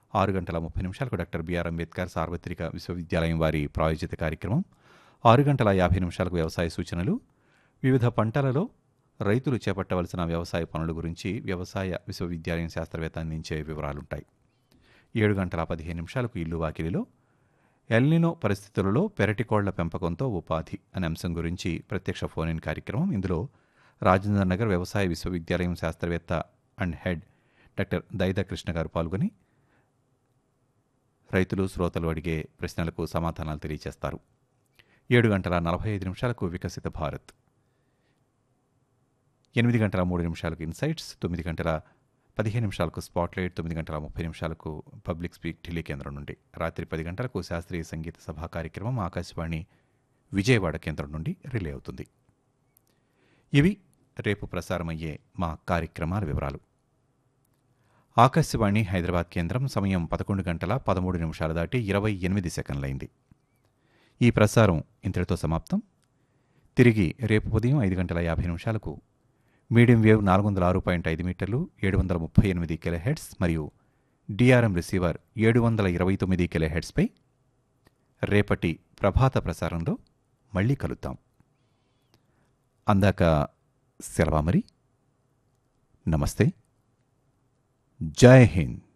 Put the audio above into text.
ఆరు గంటల ముప్పై నిమిషాలకు డాక్టర్ బిఆర్ అంబేద్కర్ సార్వత్రిక విశ్వవిద్యాలయం వారి ప్రాయోజిత కార్యక్రమం ఆరు గంటల యాభై నిమిషాలకు వ్యవసాయ సూచనలు వివిధ పంటలలో రైతులు చేపట్టవలసిన వ్యవసాయ పనుల గురించి వ్యవసాయ విశ్వవిద్యాలయం శాస్త్రవేత్త అందించే వివరాలుంటాయి ఏడు గంటల పదిహేను నిమిషాలకు ఇల్లు వాకిలిలో ఎల్నినో పరిస్థితులలో పెరటికోళ్ల పెంపకంతో ఉపాధి అనే అంశం గురించి ప్రత్యక్ష ఫోన్ ఇన్ కార్యక్రమం ఇందులో రాజేంద్ర నగర్ వ్యవసాయ విశ్వవిద్యాలయం శాస్త్రవేత్త and head doctor Daida Krishna గారు పాల్గొని రైతులు శ్రోతలు అడిగే ప్రశ్నలకు సమాధానాలు తెలియజేస్తారు ఏడు గంటల నలభై ఐదు నిమిషాలకు వికసిత భారత్ ఎనిమిది గంటల మూడు నిమిషాలకు ఇన్సైట్స్ తొమ్మిది గంటల పదిహేను నిమిషాలకు స్పాట్లైట్ తొమ్మిది గంటల ముప్పై నిమిషాలకు పబ్లిక్ స్పీక్ ఢిల్లీ కేంద్రం నుండి రాత్రి పది గంటలకు శాస్త్రీయ సంగీత సభా కార్యక్రమం ఆకాశవాణి విజయవాడ కేంద్రం నుండి రిలే అవుతుంది ఇవి రేపు ప్రసారమయ్యే మా కార్యక్రమాల వివరాలు ఆకాశవాణి హైదరాబాద్ కేంద్రం సమయం పదకొండు గంటల పదమూడు నిమిషాలు దాటి ఇరవై ఎనిమిది సెకండ్లైంది ఈ ప్రసారం ఇంతటితో సమాప్తం తిరిగి రేపు ఉదయం ఐదు గంటల యాభై నిమిషాలకు మీడియం వేవ్ నాలుగు వందల ఆరు పాయింట్ ఐదు మీటర్లు ఏడు వందల ముప్పై ఎనిమిది కిలో హెడ్స్ మరియు డిఆర్ఎం రిసీవర్ ఏడు వందల ఇరవై తొమ్మిది కిలో హెడ్స్పై రేపటి ప్రభాత ప్రసారంలో మళ్ళీ కలుద్దాం అందాక సెలవా మరి నమస్తే జై హింద్